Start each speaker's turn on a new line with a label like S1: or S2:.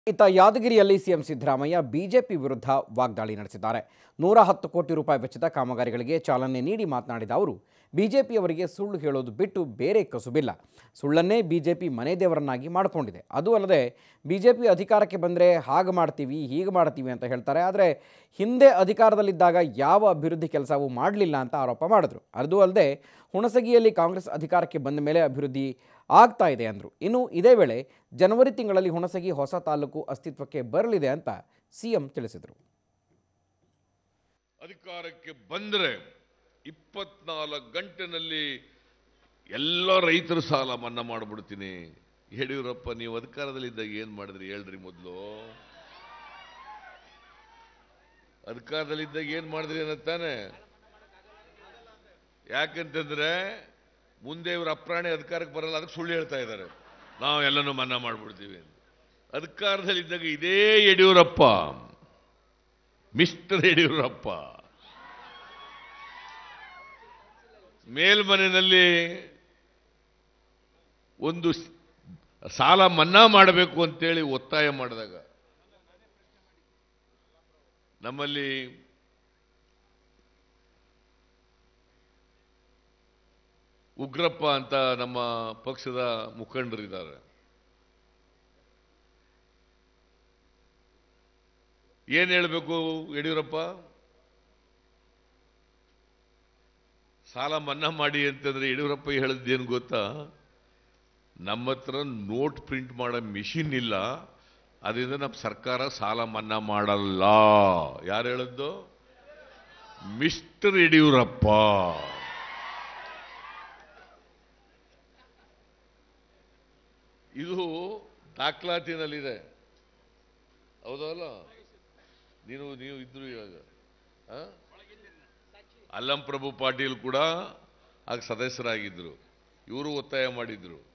S1: ಇತ್ತ ಯಾದಗಿರಿಯಲ್ಲಿ CM Siddaramaiah BJP ವಿರುದ್ಧ ವಾಗ್ದಾಳಿ ನಡೆಸಿದ್ದಾರೆ ನೂರ ಹತ್ತು ಕೋಟಿ ರೂಪಾಯಿ ವೆಚ್ಚದ ಕಾಮಗಾರಿಗಳಿಗೆ ಚಾಲನೆ ನೀಡಿ ಮಾತನಾಡಿದ ಅವರು ಬಿಜೆಪಿಯವರಿಗೆ ಸುಳ್ಳು ಹೇಳೋದು ಬಿಟ್ಟು ಬೇರೆ ಕಸುಬಿಲ್ಲ ಸುಳ್ಳನ್ನೇ ಬಿಜೆಪಿ ಮನೆ ದೇವರನ್ನಾಗಿ ಮಾಡಿಕೊಂಡಿದೆ ಅದು ಅಲ್ಲದೆ ಬಿಜೆಪಿ ಅಧಿಕಾರಕ್ಕೆ ಬಂದರೆ ಹಾಗೆ ಮಾಡ್ತೀವಿ ಹೀಗೆ ಮಾಡ್ತೀವಿ ಅಂತ ಹೇಳ್ತಾರೆ ಆದರೆ ಹಿಂದೆ ಅಧಿಕಾರದಲ್ಲಿದ್ದಾಗ ಯಾವ ಅಭಿವೃದ್ಧಿ ಕೆಲಸವೂ ಮಾಡಲಿಲ್ಲ ಅಂತ ಆರೋಪ ಮಾಡಿದ್ರು ಅದು ಅಲ್ಲದೆ ಹುಣಸಗಿಯಲ್ಲಿ ಕಾಂಗ್ರೆಸ್ ಅಧಿಕಾರಕ್ಕೆ ಬಂದ ಮೇಲೆ ಅಭಿವೃದ್ಧಿ ಆಗ್ತಾ ಇದೆ ಅಂದರು ಇನ್ನು ಇದೇ ವೇಳೆ ಜನವರಿ ತಿಂಗಳಲ್ಲಿ ಹುಣಸಗಿ ಹೊಸ ತಾಲೂಕು ಅಸ್ತಿತ್ವಕ್ಕೆ ಬರಲಿದೆ ಅಂತ ಸಿಎಂ ತಿಳಿಸಿದರು
S2: ಅಧಿಕಾರಕ್ಕೆ ಬಂದರೆ ಇಪ್ಪತ್ನಾಲ್ಕು ಗಂಟೆನಲ್ಲಿ ಎಲ್ಲ ರೈತರ ಸಾಲ ಮನ್ನಾ ಮಾಡಿಬಿಡ್ತೀನಿ ಯಡಿಯೂರಪ್ಪ ನೀವು ಅಧಿಕಾರದಲ್ಲಿದ್ದಾಗ ಏನು ಮಾಡಿದ್ರಿ ಹೇಳ್ರಿ ಮೊದಲು ಅಧಿಕಾರದಲ್ಲಿದ್ದಾಗ ಏನು ಮಾಡಿದ್ರಿ ಅನ್ನತ್ತಾನೆ ಯಾಕಂತಂದ್ರೆ ಮುಂದೆ ಇವರು ಅಪ್ರಾಣಿ ಅಧಿಕಾರಕ್ಕೆ ಬರಲ್ಲ ಅದಕ್ಕೆ ಸುಳ್ಳು ಹೇಳ್ತಾ ಇದ್ದಾರೆ ನಾವು ಎಲ್ಲನೂ ಮನ್ನಾ ಮಾಡಿಬಿಡ್ತೀವಿ ಅಂತ ಅಧಿಕಾರದಲ್ಲಿದ್ದಾಗ ಇದೇ ಯಡಿಯೂರಪ್ಪ ಮಿಸ್ಟರ್ ಯಡಿಯೂರಪ್ಪ ಮೇಲ್ಮನೆಯಲ್ಲಿ ಒಂದು ಸ್- ಸಾಲ ಮನ್ನಾ ಮಾಡಬೇಕು ಅಂತೇಳಿ ಒತ್ತಾಯ ಮಾಡಿದಾಗ ನಮ್ಮಲ್ಲಿ ಉಗ್ರಪ್ಪ ಅಂತ ನಮ್ಮ ಪಕ್ಷದ ಮುಖಂಡರಿದ್ದಾರೆ ಏನ್ ಹೇಳಬೇಕು ಯಡಿಯೂರಪ್ಪ ಸಾಲ ಮನ್ನಾ ಮಾಡಿ ಅಂತಂದ್ರೆ ಯಡಿಯೂರಪ್ಪ ಹೇಳಿದ್ದೇನು ಗೊತ್ತಾ ನಮ್ಮ ಹತ್ರ ನೋಟ್ ಪ್ರಿಂಟ್ ಮಾಡೋ ಮಿಷಿನ್ ಇಲ್ಲ ಅದರಿಂದ ನಮ್ಮ ಸರ್ಕಾರ ಸಾಲ ಮನ್ನಾ ಮಾಡಲ್ಲ ಯಾರು ಹೇಳಿದ್ದು ಮಿಸ್ಟರ್ ಯಡಿಯೂರಪ್ಪ ಇದು ದಾಖಲಾತಿನಲ್ಲಿದೆ ಹೌದಲ್ಲ ನೀನು ನೀವು ಇದ್ರು ಇವಾಗ ಆ? ಅಲ್ಲಂ ಪ್ರಭು ಪಾಟೀಲ್ ಕೂಡ ಆಗ ಸದಸ್ಯರಾಗಿದ್ದರು ಇವರು ಒತ್ತಾಯ ಮಾಡಿದ್ರು